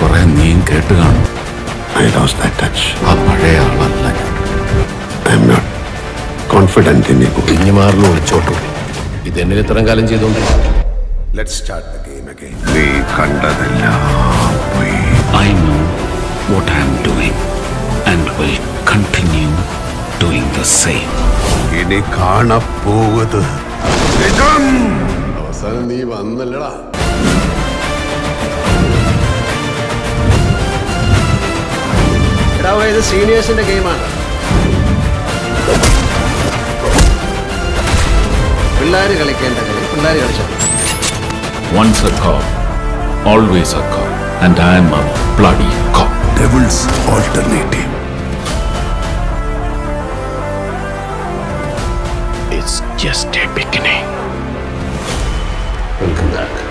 കുറെ നീയും കേട്ട് കാണും I lost that touch. ആ പഴയ ആളല്ല ഞാൻ I'm not confident in you. ഇഞ്ഞു മാറിലും ഒളിച്ചോട്ടു ഇതെന്നിൽ ഇത്രയും കാലം ചെയ്തോണ്ട് Let's start the game again. നീ കണ്ടതെല്ലാം പോയി I know what I am doing and will continue doing the same. ഇനി കാണപ്പോവത് നിജം അവസാനം നീ വന്നല്ലടാ എടാ ഇത് സീനിയേഴ്സിന്റെ ഗെയിമാണ് പിള്ളേർ കളിക്കേണ്ട കളി പിള്ളേർ കളിച്ചോ Once a cop, always a cop, and I am a bloody cop. Devil's alternative. It's just a beginning. Welcome back